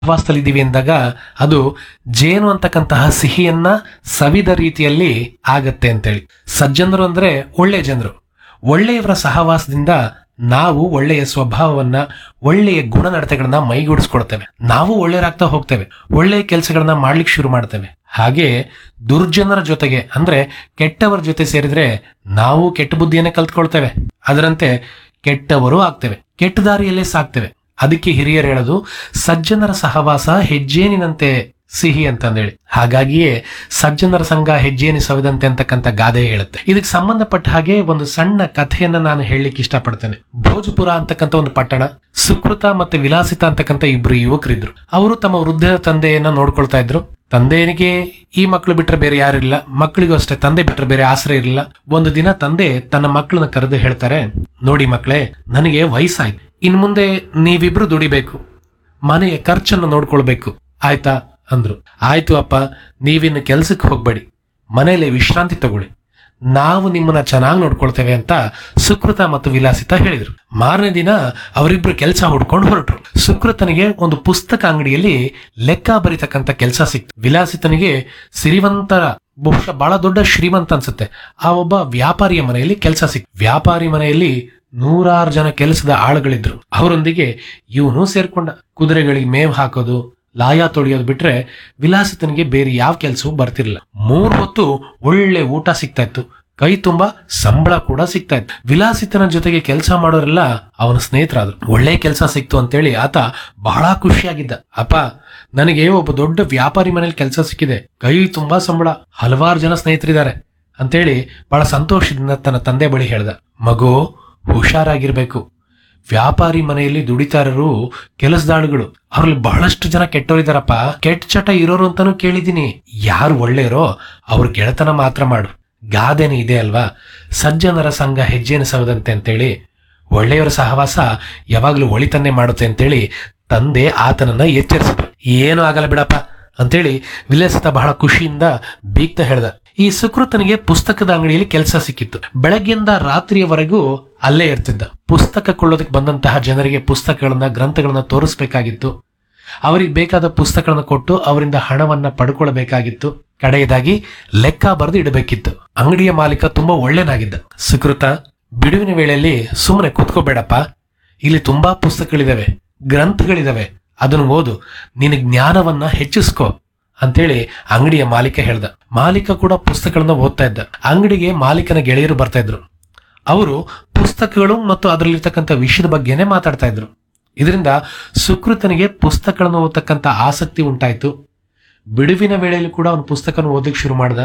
ಸಹವಾಸದಲ್ಲಿದ್ದೀವಿ ಎಂದಾಗ ಅದು ಜೇನು ಅಂತಕ್ಕಂತಹ ಸಿಹಿಯನ್ನ ಸವಿದ ರೀತಿಯಲ್ಲಿ ಆಗತ್ತೆ ಅಂತೇಳಿ ಸಜ್ಜನರು ಅಂದ್ರೆ ಒಳ್ಳೆ ಜನರು ಒಳ್ಳೆಯವರ ಸಹವಾಸದಿಂದ ನಾವು ಒಳ್ಳೆಯ ಸ್ವಭಾವವನ್ನ ಒಳ್ಳೆಯ ಗುಣನಡತೆಗಳನ್ನ ಮೈಗೂಡಿಸ್ಕೊಳ್ತೇವೆ ನಾವು ಒಳ್ಳೆಯರಾಗ್ತಾ ಹೋಗ್ತೇವೆ ಒಳ್ಳೆಯ ಕೆಲಸಗಳನ್ನ ಮಾಡ್ಲಿಕ್ಕೆ ಶುರು ಮಾಡ್ತೇವೆ ಹಾಗೆ ದುರ್ಜನರ ಜೊತೆಗೆ ಅಂದ್ರೆ ಕೆಟ್ಟವರ ಜೊತೆ ಸೇರಿದ್ರೆ ನಾವು ಕೆಟ್ಟ ಬುದ್ಧಿಯನ್ನೇ ಕಲ್ತ್ಕೊಳ್ತೇವೆ ಅದರಂತೆ ಕೆಟ್ಟವರು ಆಗ್ತೇವೆ ಕೆಟ್ಟ ದಾರಿಯಲ್ಲೇ ಸಾಕ್ತೇವೆ ಅದಕ್ಕೆ ಹಿರಿಯರು ಹೇಳೋದು ಸಜ್ಜನರ ಸಹವಾಸ ಹೆಜ್ಜೇನಿನಂತೆ ಸಿಹಿ ಅಂತಂದೇಳಿ ಹಾಗಾಗಿಯೇ ಸಜ್ಜನರ ಸಂಘ ಹೆಜ್ಜೇನಿ ಸವಿದಂತೆ ಅಂತಕ್ಕಂಥ ಗಾದೆ ಹೇಳುತ್ತೆ ಇದಕ್ಕೆ ಸಂಬಂಧಪಟ್ಟ ಹಾಗೆ ಒಂದು ಸಣ್ಣ ಕಥೆಯನ್ನ ನಾನು ಹೇಳಲಿಕ್ಕೆ ಇಷ್ಟಪಡ್ತೇನೆ ಭೋಜಪುರ ಅಂತಕ್ಕಂಥ ಒಂದು ಪಟ್ಟಣ ಸುಕೃತ ಮತ್ತೆ ವಿಲಾಸಿತ ಅಂತಕ್ಕಂಥ ಇಬ್ರು ಯುವಕರಿದ್ರು ಅವರು ತಮ್ಮ ವೃದ್ಧ ತಂದೆಯನ್ನ ನೋಡ್ಕೊಳ್ತಾ ಇದ್ರು ತಂದೆಯನಿಗೆ ಈ ಮಕ್ಕಳು ಬಿಟ್ರೆ ಬೇರೆ ಯಾರಿಲ್ಲ ಮಕ್ಕಳಿಗೂ ಅಷ್ಟೇ ತಂದೆ ಬಿಟ್ರೆ ಬೇರೆ ಆಶ್ರಯ ಇರಲಿಲ್ಲ ಒಂದು ದಿನ ತಂದೆ ತನ್ನ ಮಕ್ಕಳನ್ನ ಕರೆದು ಹೇಳ್ತಾರೆ ನೋಡಿ ಮಕ್ಕಳೇ ನನಗೆ ವಯಸ್ಸಾಯ್ತು ಇನ್ ಮುಂದೆ ನೀವಿಬ್ರು ದುಡಿಬೇಕು ಮನೆಯ ಖರ್ಚನ್ನು ನೋಡ್ಕೊಳ್ಬೇಕು ಆಯ್ತಾ ಅಂದ್ರು ಆಯ್ತು ಅಪ್ಪ ನೀವಿನ್ನು ಕೆಲ್ಸಕ್ಕೆ ಹೋಗ್ಬೇಡಿ ಮನೆಯಲ್ಲೇ ವಿಶ್ರಾಂತಿ ತಗೊಳ್ಳಿ ನಾವು ನಿಮ್ಮನ್ನ ಚೆನ್ನಾಗಿ ನೋಡ್ಕೊಳ್ತೇವೆ ಅಂತ ಸುಕೃತ ಮತ್ತು ವಿಲಾಸಿತ ಹೇಳಿದ್ರು ಮಾರನೇ ದಿನ ಅವರಿಬ್ರು ಕೆಲಸ ಹುಡ್ಕೊಂಡು ಹೊರಟ್ರು ಸುಕೃತನಿಗೆ ಒಂದು ಪುಸ್ತಕ ಅಂಗಡಿಯಲ್ಲಿ ಲೆಕ್ಕ ಬರಿತಕ್ಕಂತ ಕೆಲಸ ಸಿಕ್ತು ವಿಲಾಸಿತನಿಗೆ ಸಿರಿವಂತರ ಬಹುಶಃ ಬಹಳ ದೊಡ್ಡ ಶ್ರೀಮಂತ ಅನ್ಸುತ್ತೆ ಆ ಒಬ್ಬ ವ್ಯಾಪಾರಿಯ ಮನೆಯಲ್ಲಿ ಕೆಲಸ ಸಿಕ್ತು ವ್ಯಾಪಾರಿ ಮನೆಯಲ್ಲಿ ನೂರಾರು ಜನ ಕೆಲಸದ ಆಳುಗಳಿದ್ರು ಅವರೊಂದಿಗೆ ಇವನು ಸೇರ್ಕೊಂಡ ಕುದುರೆಗಳಿಗೆ ಮೇವ್ ಹಾಕೋದು ಲಾಯ ತೊಳೆಯೋದು ಬಿಟ್ರೆ ವಿಲಾಸಿತನಿಗೆ ಬೇರೆ ಯಾವ ಕೆಲಸವೂ ಬರ್ತಿರ್ಲಿಲ್ಲ ಮೂರ್ ಹೊತ್ತು ಒಳ್ಳೆ ಊಟ ಸಿಗ್ತಾ ಇತ್ತು ಕೈ ತುಂಬಾ ಸಂಬಳ ಕೂಡ ಸಿಗ್ತಾ ಇತ್ತು ವಿಲಾಸಿತನ ಜೊತೆಗೆ ಕೆಲಸ ಮಾಡೋರೆಲ್ಲ ಅವನ ಸ್ನೇಹಿತರಾದ್ರು ಒಳ್ಳೆ ಕೆಲಸ ಸಿಕ್ತು ಅಂತೇಳಿ ಆತ ಬಹಳ ಖುಷಿಯಾಗಿದ್ದ ಅಪ್ಪ ನನಗೆ ಒಬ್ಬ ದೊಡ್ಡ ವ್ಯಾಪಾರಿ ಮನೇಲಿ ಕೆಲಸ ಸಿಕ್ಕಿದೆ ಕೈ ತುಂಬಾ ಸಂಬಳ ಹಲವಾರು ಜನ ಸ್ನೇಹಿತರಿದ್ದಾರೆ ಅಂತೇಳಿ ಬಹಳ ಸಂತೋಷದಿಂದ ತನ್ನ ತಂದೆ ಬಳಿ ಹೇಳ್ದ ಮಗು ಹುಷಾರಾಗಿರ್ಬೇಕು ವ್ಯಾಪಾರಿ ಮನೆಯಲ್ಲಿ ದುಡಿತಾರರು ಕೆಲಸದಾಳುಗಳು ಅವ್ರಲ್ಲಿ ಬಹಳಷ್ಟು ಜನ ಕೆಟ್ಟವರಿದಾರಪ್ಪ ಕೆಟ್ಟ ಚಟ ಇರೋರು ಅಂತಾನು ಕೇಳಿದೀನಿ ಯಾರು ಒಳ್ಳೆಯರೋ ಅವ್ರ ಗೆಳೆತನ ಮಾತ್ರ ಮಾಡು ಗಾದೆನೇ ಇದೆ ಅಲ್ವಾ ಸಜ್ಜನರ ಸಂಘ ಹೆಜ್ಜೆನ ಸವದಂತೆ ಅಂತೇಳಿ ಒಳ್ಳೆಯವರ ಸಹವಾಸ ಯಾವಾಗ್ಲೂ ಒಳಿತನ್ನೇ ಮಾಡುತ್ತೆ ಅಂತೇಳಿ ತಂದೆ ಆತನನ್ನ ಎಚ್ಚರಿಸಿದ್ರು ಏನು ಆಗಲ್ಲ ಬಿಡಪ್ಪ ಅಂತೇಳಿ ವಿಲಾಸಿತ ಬಹಳ ಖುಷಿಯಿಂದ ಬೀಗ್ತಾ ಹೇಳ್ದ ಈ ಸುಕೃತನಿಗೆ ಪುಸ್ತಕದ ಅಂಗಡಿಯಲ್ಲಿ ಕೆಲಸ ಸಿಕ್ಕಿತ್ತು ಬೆಳಗ್ಗೆಯಿಂದ ರಾತ್ರಿಯವರೆಗೂ ಅಲ್ಲೇ ಇರ್ತಿದ್ದ ಪುಸ್ತಕ ಕೊಳ್ಳೋದಕ್ಕೆ ಬಂದಂತಹ ಜನರಿಗೆ ಪುಸ್ತಕಗಳನ್ನ ಗ್ರಂಥಗಳನ್ನ ತೋರಿಸ್ಬೇಕಾಗಿತ್ತು ಅವರಿಗೆ ಬೇಕಾದ ಪುಸ್ತಕಗಳನ್ನ ಕೊಟ್ಟು ಅವರಿಂದ ಹಣವನ್ನ ಪಡ್ಕೊಳ್ಬೇಕಾಗಿತ್ತು ಕಡೆಯದಾಗಿ ಲೆಕ್ಕ ಬರೆದು ಇಡಬೇಕಿತ್ತು ಅಂಗಡಿಯ ಮಾಲೀಕ ತುಂಬಾ ಒಳ್ಳೆನಾಗಿದ್ದ ಸುಕೃತ ಬಿಡುವಿನ ವೇಳೆಯಲ್ಲಿ ಸುಮ್ಮನೆ ಕೂತ್ಕೋಬೇಡಪ್ಪ ಇಲ್ಲಿ ತುಂಬಾ ಪುಸ್ತಕಗಳಿದಾವೆ ಗ್ರಂಥಗಳಿದಾವೆ ಅದನ್ನು ಓದು ನಿನ್ನ ಜ್ಞಾನವನ್ನ ಹೆಚ್ಚಿಸ್ಕೋ ಅಂತೇಳಿ ಅಂಗಡಿಯ ಮಾಲೀಕ ಹೇಳ್ದ ಮಾಲೀಕ ಕೂಡ ಪುಸ್ತಕಗಳನ್ನ ಓದ್ತಾ ಇದ್ದ ಅಂಗಡಿಗೆ ಮಾಲೀಕನ ಗೆಳೆಯರು ಬರ್ತಾ ಇದ್ರು ಅವರು ಪುಸ್ತಕಗಳು ಮತ್ತು ಅದರಲ್ಲಿರ್ತಕ್ಕಂಥ ವಿಷಯದ ಬಗ್ಗೆನೇ ಮಾತಾಡ್ತಾ ಇದ್ರು ಇದರಿಂದ ಸುಕೃತನಿಗೆ ಪುಸ್ತಕಗಳನ್ನು ಓದತಕ್ಕಂಥ ಆಸಕ್ತಿ ಉಂಟಾಯ್ತು ಬಿಡುವಿನ ವೇಳೆಯಲ್ಲಿ ಕೂಡ ಅವನು ಪುಸ್ತಕನ ಓದಕ್ಕೆ ಶುರು ಮಾಡ್ದ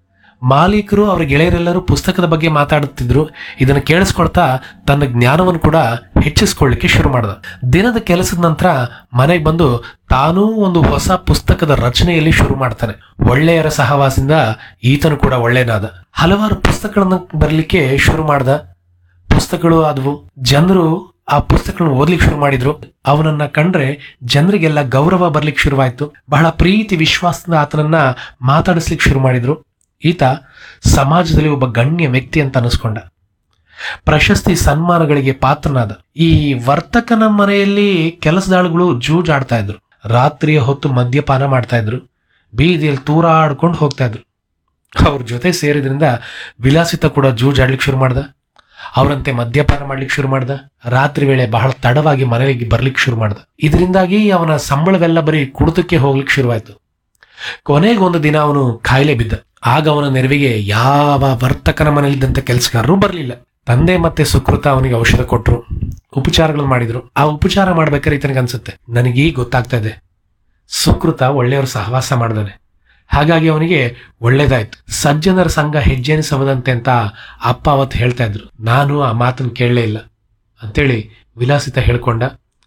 ಮಾಲೀಕರು ಅವರ ಗೆಳೆಯರೆಲ್ಲರೂ ಪುಸ್ತಕದ ಬಗ್ಗೆ ಮಾತಾಡುತ್ತಿದ್ರು ಇದನ್ನು ಕೇಳಿಸ್ಕೊಳ್ತಾ ತನ್ನ ಜ್ಞಾನವನ್ನು ಕೂಡ ಹೆಚ್ಚಿಸ್ಕೊಳ್ಳಿಕ್ಕೆ ಶುರು ಮಾಡ್ದ ದಿನದ ಕೆಲಸದ ನಂತರ ಮನೆಗೆ ಬಂದು ತಾನೂ ಒಂದು ಹೊಸ ಪುಸ್ತಕದ ರಚನೆಯಲ್ಲಿ ಶುರು ಮಾಡ್ತಾನೆ ಒಳ್ಳೆಯರ ಸಹವಾಸದಿಂದ ಈತನು ಕೂಡ ಒಳ್ಳೆಯನಾದ ಹಲವಾರು ಪುಸ್ತಕಗಳನ್ನ ಬರಲಿಕ್ಕೆ ಶುರು ಮಾಡ್ದ ಪುಸ್ತಕಗಳು ಆದವು ಜನರು ಆ ಪುಸ್ತಕಗಳನ್ನು ಓದ್ಲಿಕ್ಕೆ ಶುರು ಮಾಡಿದ್ರು ಅವನನ್ನ ಕಂಡ್ರೆ ಜನರಿಗೆಲ್ಲ ಗೌರವ ಬರ್ಲಿಕ್ಕೆ ಶುರುವಾಯ್ತು ಬಹಳ ಪ್ರೀತಿ ವಿಶ್ವಾಸದಿಂದ ಆತನನ್ನ ಮಾತಾಡಿಸ್ಲಿಕ್ಕೆ ಶುರು ಮಾಡಿದ್ರು ಈತ ಸಮಾಜದಲ್ಲಿ ಒಬ್ಬ ಗಣ್ಯ ವ್ಯಕ್ತಿ ಅಂತ ಅನಿಸ್ಕೊಂಡ ಪ್ರಶಸ್ತಿ ಸನ್ಮಾನಗಳಿಗೆ ಪಾತ್ರನಾದ ಈ ವರ್ತಕನ ಮನೆಯಲ್ಲಿ ಕೆಲಸದಾಳುಗಳು ಜೂಜಾಡ್ತಾ ಇದ್ರು ರಾತ್ರಿಯ ಹೊತ್ತು ಮದ್ಯಪಾನ ಮಾಡ್ತಾ ಇದ್ರು ಬೀದಿಯಲ್ಲಿ ತೂರಾಡ್ಕೊಂಡು ಹೋಗ್ತಾ ಇದ್ರು ಅವ್ರ ಜೊತೆ ಸೇರಿದ್ರಿಂದ ವಿಲಾಸಿತ ಕೂಡ ಜೂಜಾಡ್ಲಿಕ್ಕೆ ಶುರು ಮಾಡ್ದ ಅವರಂತೆ ಮದ್ಯಪಾನ ಮಾಡ್ಲಿಕ್ಕೆ ಶುರು ಮಾಡ್ದ ರಾತ್ರಿ ವೇಳೆ ಬಹಳ ತಡವಾಗಿ ಮನೆಗೆ ಬರ್ಲಿಕ್ಕೆ ಶುರು ಮಾಡ್ದ ಇದರಿಂದಾಗಿ ಅವನ ಸಂಬಳವೆಲ್ಲ ಬರೀ ಕುಡಿತಕ್ಕೆ ಹೋಗ್ಲಿಕ್ಕೆ ಶುರುವಾಯ್ತು ಕೊನೆಗೆ ಒಂದು ದಿನ ಅವನು ಕಾಯಿಲೆ ಬಿದ್ದ ಆಗ ಅವನ ನೆರವಿಗೆ ಯಾವ ವರ್ತಕನ ಮನೆಯಲ್ಲಿದ್ದಂತ ಕೆಲಸಗಾರರು ಬರಲಿಲ್ಲ ತಂದೆ ಮತ್ತೆ ಸುಕೃತ ಅವನಿಗೆ ಔಷಧ ಕೊಟ್ರು ಉಪಚಾರಗಳು ಮಾಡಿದ್ರು ಆ ಉಪಚಾರ ಮಾಡ್ಬೇಕಾದ್ರೆ ಈತನಿಗೆ ಅನ್ಸುತ್ತೆ ನನಗೀಗ ಗೊತ್ತಾಗ್ತಾ ಇದೆ ಸುಕೃತ ಒಳ್ಳೆಯವರು ಸಹವಾಸ ಮಾಡಿದಾನೆ ಹಾಗಾಗಿ ಅವನಿಗೆ ಒಳ್ಳೇದಾಯ್ತು ಸಜ್ಜನರ ಸಂಘ ಹೆಜ್ಜೆನ ಸವದಂತೆ ಅಂತ ಅಪ್ಪ ಅವತ್ತು ಹೇಳ್ತಾ ಇದ್ರು ನಾನು ಆ ಮಾತನ್ನು ಕೇಳಲೇ ಇಲ್ಲ ಅಂತೇಳಿ ವಿಲಾಸಿತ ಹೇಳ್ಕೊಂಡ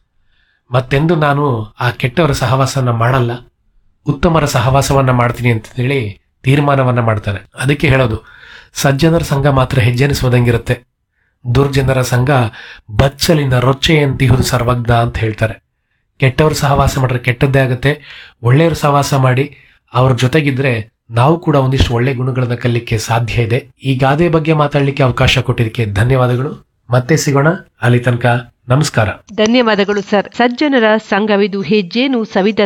ಮತ್ತೆಂದು ನಾನು ಆ ಕೆಟ್ಟವರ ಸಹವಾಸವನ್ನ ಮಾಡಲ್ಲ ಉತ್ತಮರ ಸಹವಾಸವನ್ನ ಮಾಡ್ತೀನಿ ಅಂತ ಹೇಳಿ ತೀರ್ಮಾನವನ್ನ ಮಾಡ್ತಾನೆ ಅದಕ್ಕೆ ಹೇಳೋದು ಸಜ್ಜನರ ಸಂಘ ಮಾತ್ರ ಹೆಜ್ಜೆನಿಸೋದಂಗಿರುತ್ತೆ ದುರ್ಜನರ ಸಂಘ ಬಚ್ಚಲಿನ ರೊಚ್ಚೆಯಂತಿಹುದು ಸರ್ವಜ್ಞ ಅಂತ ಹೇಳ್ತಾರೆ ಕೆಟ್ಟವ್ರ ಸಹವಾಸ ಮಾಡ್ರೆ ಕೆಟ್ಟದ್ದೇ ಆಗುತ್ತೆ ಒಳ್ಳೆಯವ್ರ ಸಹವಾಸ ಮಾಡಿ ಅವ್ರ ಜೊತೆಗಿದ್ರೆ ನಾವು ಕೂಡ ಒಂದಿಷ್ಟು ಒಳ್ಳೆ ಗುಣಗಳನ್ನ ಕಲಿಕ್ಕೆ ಸಾಧ್ಯ ಇದೆ ಈ ಗಾದೆ ಬಗ್ಗೆ ಮಾತಾಡ್ಲಿಕ್ಕೆ ಅವಕಾಶ ಕೊಟ್ಟಿದ್ದಕ್ಕೆ ಧನ್ಯವಾದಗಳು ಮತ್ತೆ ಸಿಗೋಣ ಅಲ್ಲಿ ತನಕ ನಮಸ್ಕಾರ ಧನ್ಯವಾದಗಳು ಸರ್ ಸಜ್ಜನರ ಸಂಘವಿದು ಹೆಜ್ಜೇನು ಸವಿದ